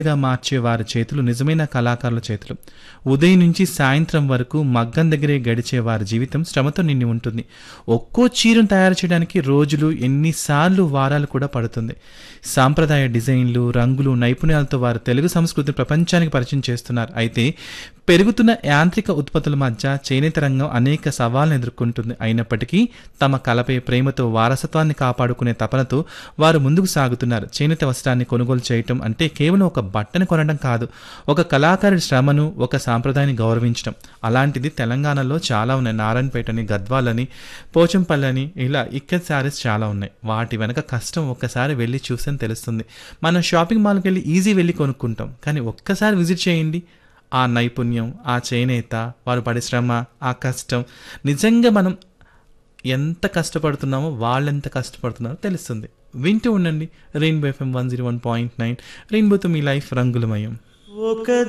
గా మార్చే వారి చేతులు నిజమైన కళాకారుల చేతులు ఉదయం నుంచి సాయంత్రం వరకు మగ్గం దగ్గరే గడిచే వారి జీవితం శ్రమతో నిండి ఉంటుంది ఒక్కో చీరను తయారు చేయడానికి రోజులు ఎన్నిసార్లు వారాలు కూడా పడుతుంది సాంప్రదాయ డిజైన్లు రంగులు నైపుణ్యాలతో వారు తెలుగు సంస్కృతిని ప్రపంచానికి పరిచయం చేస్తున్నారు అయితే పెరుగుతున్న యాంత్రిక ఉత్పత్తుల మధ్య చేనేత రంగం అనేక సవాళ్లను ఎదుర్కొంటుంది అయినప్పటికీ తమ కళపై ప్రేమతో వారసత్వాన్ని కాపాడుకునే తపనతో వారు ముందుకు సాగుతున్నారు చేనేత వస్త్రాన్ని కొనుగోలు చేయటం అంటే కేవలం ఒక బట్టను కొనడం కాదు ఒక కళాకారుడి శ్రమను ఒక సాంప్రదాయాన్ని గౌరవించడం అలాంటిది తెలంగాణలో చాలా ఉన్నాయి నారాయణపేటని గద్వాలని పోచంపల్లని ఇలా ఇక్కడ శారీస్ చాలా ఉన్నాయి వాటి వెనక కష్టం ఒక్కసారి వెళ్ళి చూస్తే తెలుస్తుంది మనం షాపింగ్ మాల్కి వెళ్ళి ఈజీ వెళ్ళి కొనుక్కుంటాం కానీ ఒక్కసారి విజిట్ చేయండి ఆ నైపుణ్యం ఆ చేనేత వారు పడే శ్రమ ఆ కష్టం నిజంగా మనం ఎంత కష్టపడుతున్నామో వాళ్ళు ఎంత కష్టపడుతున్నారో తెలుస్తుంది వింటూ ఉండండి rainbow FM one zero one point nine రెయిన్బోతో మీ లైఫ్ రంగులమయం ఒక